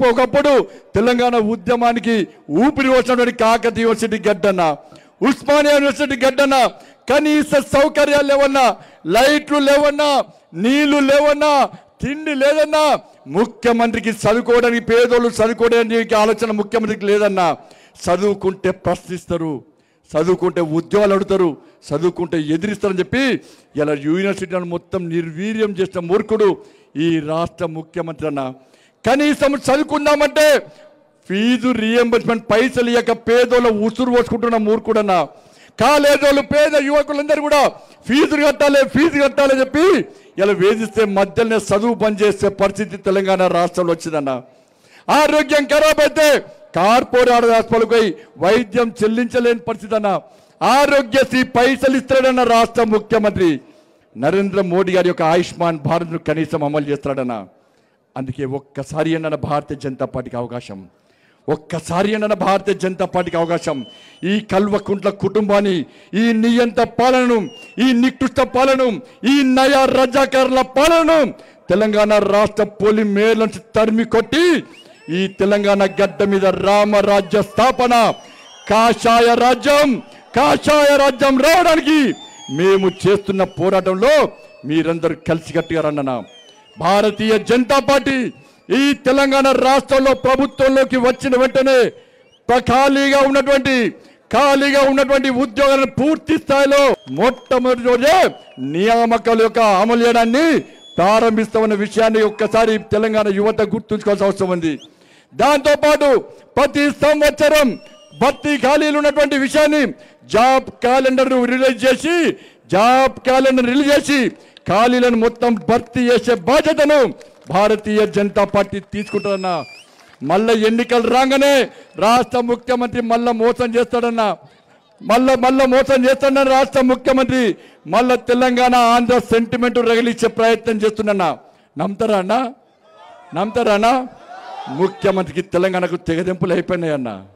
ఒకప్పుడు తెలంగాణ ఉద్యమానికి ఊపిరి వచ్చినటువంటి కాకతీయ యూనివర్సిటీ గడ్డన్న ఉస్మానియా యూనివర్సిటీ గడ్డన్న కనీస సౌకర్యాలు లేవన్నా లైట్లు లేవన్నా నీళ్లు లేవన్నా తిండి లేదన్నా ముఖ్యమంత్రికి చదువుకోవడానికి పేదోళ్ళు చదువుకోవడానికి ఆలోచన ముఖ్యమంత్రికి లేదన్నా చదువుకుంటే ప్రశ్నిస్తారు చదువుకుంటే ఉద్యోగాలు అడుగుతారు చదువుకుంటే ఎదిరిస్తారని చెప్పి ఇలా యూనివర్సిటీలను మొత్తం నిర్వీర్యం చేసిన మూర్ఖుడు ఈ రాష్ట్ర ముఖ్యమంత్రి అన్న కనీసం చదువుకుందామంటే ఫీజు రియంబర్స్మెంట్ పైసలు ఇయ్యక పేదోళ్ళ ఉసురు పోసుకుంటున్న మూర్ఖుడన్న కాలేజోళ్ళు పేద యువకులందరూ కూడా ఫీజు కట్టాలి ఫీజు కట్టాలి చెప్పి ఇలా వేధిస్తే మధ్యలోనే చదువు బంద్ చేసే పరిస్థితి తెలంగాణ రాష్ట్రంలో వచ్చిందన్న ఆరోగ్యం ఖరాబ్ అయితే కార్పొరేట్ హాస్పిటల్కి పోయి వైద్యం చెల్లించలేని పరిస్థితి అన్న ఆరోగ్యశ్రీ పైసలు ఇస్తాడన్న రాష్ట్ర ముఖ్యమంత్రి నరేంద్ర మోడీ గారి యొక్క ఆయుష్మాన్ భారత్ను కనీసం అమలు చేస్తాడన్న అందుకే ఒక్కసారి అన్న భారతీయ జనతా పార్టీకి అవకాశం ఒక్కసారి అన్న భారతీయ జనతా పార్టీకి అవకాశం ఈ కల్వకుంట్ల కుటుంబాన్ని ఈ నియంత పాలనను ఈ నికృష్ట పాలనను ఈ నయా రజాకారుల పాలనను తెలంగాణ రాష్ట్ర పోలింగ్ మేయర్ నుంచి తరిమి కొట్టి ఈ తెలంగాణ గడ్డ మీద రామరాజ్య స్థాపన కాషాయ రాజ్యం కాషాయ రాజ్యం రావడానికి మేము చేస్తున్న పోరాటంలో మీరందరూ కలిసికట్టుగా రండనా భారతీయ జనతా పార్టీ ఈ తెలంగాణ రాష్ట్రంలో ప్రభుత్వంలోకి వచ్చిన వెంటనే ప్ర- ఖాళీగా ఉన్నటువంటి ఖాళీగా ఉన్నటువంటి ఉద్యోగాలను పూర్తి స్థాయిలో మొట్టమొదటి రోజే నియామకాల యొక్క అమలు చేయడాన్ని ప్రారంభిస్తామన్న విషయాన్ని ఒక్కసారి తెలంగాణ యువత గుర్తుంచుకోవాల్సిన అవసరం ఉంది దాంతో పాటు ప్రతి సంవత్సరం భర్తీ ఖాళీలు ఉన్నటువంటి విషయాన్ని జాబ్ క్యాలెండర్ రిలీజ్ చేసి జాబ్ క్యాలెండర్ రిలీజ్ చేసి ఖాళీలను మొత్తం భర్తీ చేసే బాధ్యతను భారతీయ జనతా పార్టీ తీసుకుంటుందన్న మళ్ళా ఎన్నికలు రాగానే రాష్ట్ర ముఖ్యమంత్రి మళ్ళా మోసం చేస్తాడన్న మళ్ళా మళ్ళా మోసం చేస్తాడన్న రాష్ట్ర ముఖ్యమంత్రి మళ్ళా తెలంగాణ ఆంధ్ర సెంటిమెంట్ రగిలిచ్చే ప్రయత్నం చేస్తున్నా నమ్ముతారా అన్న నమ్ముతారా అన్న ముఖ్యమంత్రికి తెలంగాణకు తెగదెంపులు అయిపోయినాయి అన్న